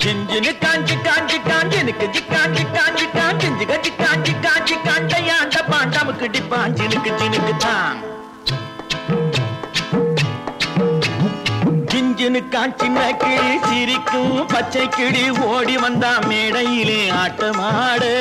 ஜிஞ்சினு காஞ்சி காஞ்சி காஞ்சி எனக்கு ஜிக்காஞ்சி காஞ்சி காஞ்சி ஜிகஜி காஞ்சி காஞ்சி காண்டையாண்ட பாண்டாமுக்கு டிப்பான் ஜினுக்கு ஜினுக்கு தான் ஜிஞ்சினு காஞ்சின கிளி சிரிக்கும் பச்சை கிளி ஓடி வந்தா மேடையிலே ஆட்டமாடு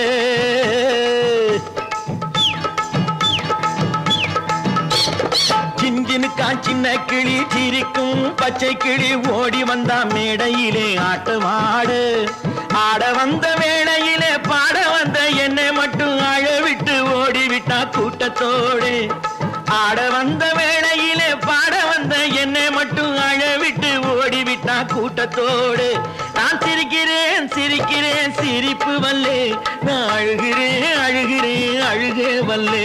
சிஞ்சினு காஞ்சின கிளி சிரிக்கும் பச்சை கிளி ஓடி வந்தா மேடையிலே ஆட்டமாடு ஆட வந்த வேளையிலே பாட வந்த என்னை மட்டும் அழ விட்டு ஓடிவிட்டா கூட்டத்தோடு ஆட வந்த வேளையிலே பாட வந்த என்னை மட்டும் அழ விட்டு ஓடிவிட்டா கூட்டத்தோடு நான் சிரிக்கிறேன் சிரிக்கிறேன் சிரிப்பு வல்லே நான் அழுகிறேன் அழுகிறேன் அழுகே வல்லே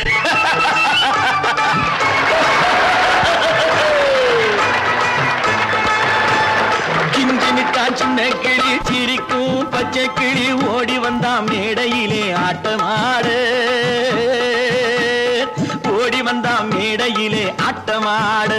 கிஞ்சினுக்கா சின்ன கிளி சிரிக்கும் பச்சை கிளி ஓடி வந்தா மேடையிலே ஆட்டமாடு ஓடி வந்தா மேடையிலே ஆட்டமாடு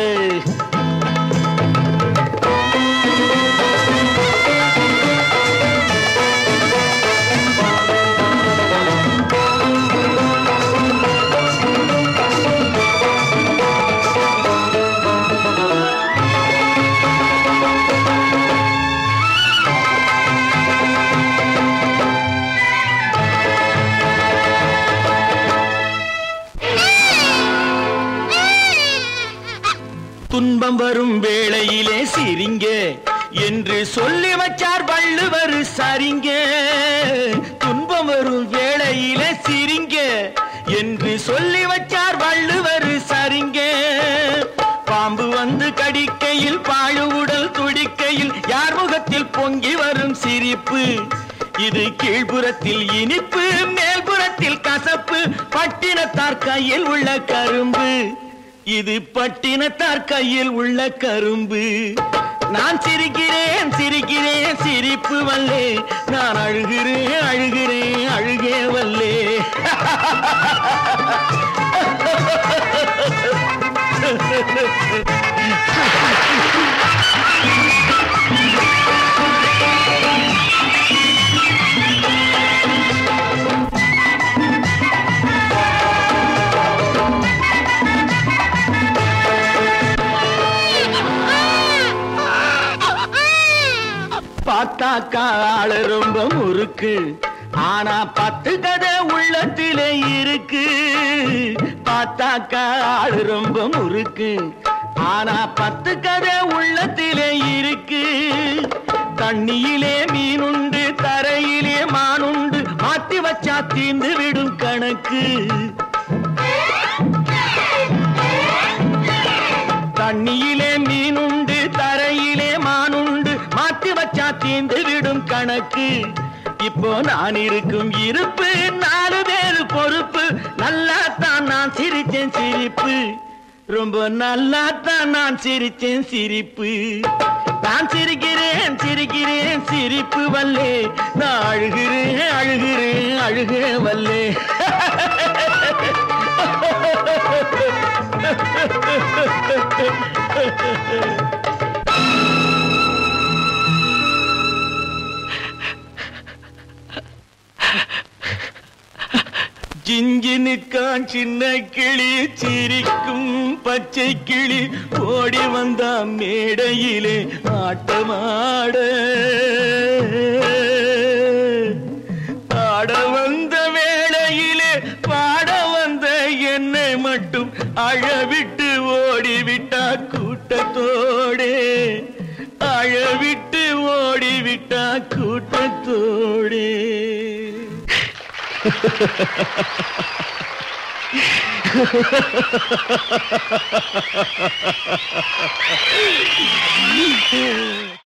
துன்பம் வரும் வேளையிலே சிரிங்க என்று சொல்லி வச்சார் வள்ளுவர் சரிங்க துன்பம் வரும் வேளையிலே சிரிங்க என்று சொல்லி வச்சார் வள்ளுவர் சரிங்க பாம்பு வந்து கடிக்கையில் பாழு உடல் துடிக்கையில் யார் முகத்தில் பொங்கி வரும் சிரிப்பு இது கீழ்ப்புறத்தில் இனிப்பு மேல்புறத்தில் கசப்பு பட்டினத்தார் கையில் உள்ள கரும்பு இது பட்டினத்தார் கையில் உள்ள கரும்பு நான் சிரிக்கிறேன் சிரிக்கிறேன் சிரிப்பு வல்லே நான் அழுகிறேன் அழுகிறேன் அழுகே வல்லே பார்த்தாக்கா ஆளு ரொம்ப முறுக்கு ஆனா பத்து கதை உள்ளத்திலே இருக்கு பார்த்தாக்கா ஆளு ரொம்ப முறுக்கு ஆனா பத்து கதை உள்ளத்திலே இருக்கு தண்ணியிலே மீனுண்டு தரையிலே மானுண்டு மாத்தி வச்சா தீந்து விடும் கணக்கு தண்ணியிலே மீனுண்டு தரையிலே மானுண்டு மாத்தி வச்சா தீந்து விடும் கணக்கு இப்போ நான் இருக்கும் இருப்பு நாலு பேரு பொறுப்பு நல்லா தான் நான் சிரிச்சேன் சிரிப்பு ரொம்ப நல்லா தான் நான் சிரிச்சேன் சிரிப்பு நான் சிரிக்கிறேன் சிரிக்கிறேன் சிரிப்பு வல்லே நான் அழுகிறேன் அழுகிறேன் அழுகே வல்லே ஜிஞ்சினுக்கான் சின்ன கிளி சிரிக்கும் பச்சை கிளி ஓடி வந்தா மேடையிலே ஆட்டமாட ஆட வந்த வேளையிலே பாட வந்த என்னை மட்டும் அழவிட்டு ஓடிவிட்டா கூட்டத்தோடே அழவிட்டு ஓடிவிட்டா கூட்டத்தோடே